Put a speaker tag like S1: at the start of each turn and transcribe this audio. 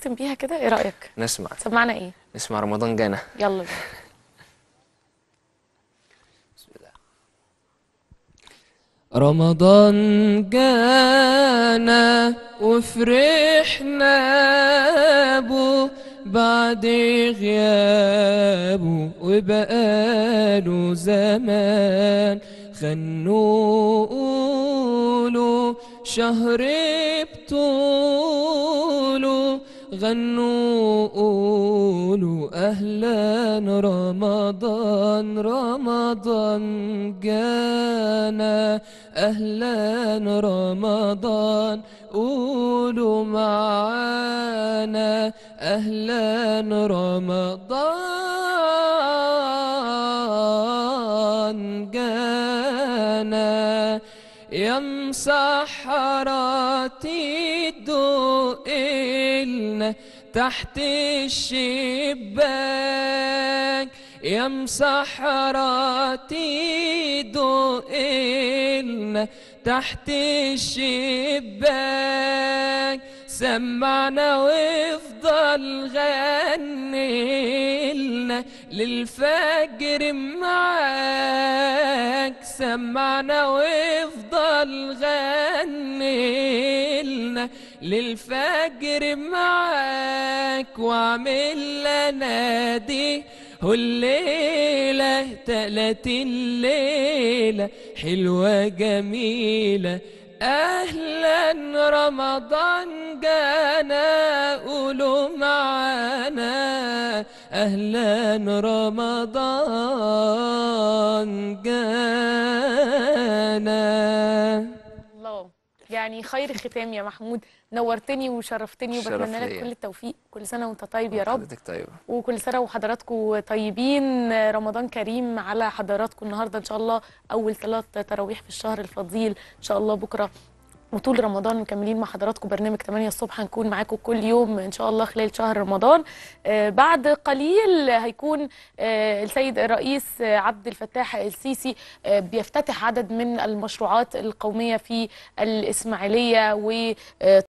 S1: نختم بيها كده ايه رايك
S2: نسمع
S1: سمعنا ايه
S2: نسمع رمضان جانا
S1: يلا بينا
S3: رمضان جانا وفرحنا بو بعد غيابه وبقاله زمان خنوا قولوا شهر بطوله غنوا قولوا أهلا رمضان رمضان جانا أهلا رمضان قولوا معانا أهلا رمضان جانا يا مسحراتي الضوء إلنا تحت الشباك يا مسحراتي ضوء إلنا تحت الشباك سمعنا وافضل غنيلنا للفجر معاك سمعنا وافضل غنيلنا للفجر معاك واعمل لنا دي والليلة تلاتين ليلة حلوة جميلة أهلا رمضان جانا قولوا معانا أهلا رمضان جانا
S1: الله يعني خير ختام يا محمود نورتني وشرفتني
S2: شرف
S1: وبتمنى لك
S2: ليا.
S1: كل التوفيق كل سنه وانت طيب يا رب
S2: حضرتك طيبة
S1: وكل سنه وحضراتكم طيبين رمضان كريم على حضراتكم النهارده ان شاء الله اول ثلاث تراويح في الشهر الفضيل ان شاء الله بكره وطول رمضان مكملين مع حضراتكم برنامج 8 الصبح هنكون معاكم كل يوم ان شاء الله خلال شهر رمضان آه بعد قليل هيكون آه السيد الرئيس آه عبد الفتاح السيسي آه بيفتتح عدد من المشروعات القوميه في الاسماعيليه و آه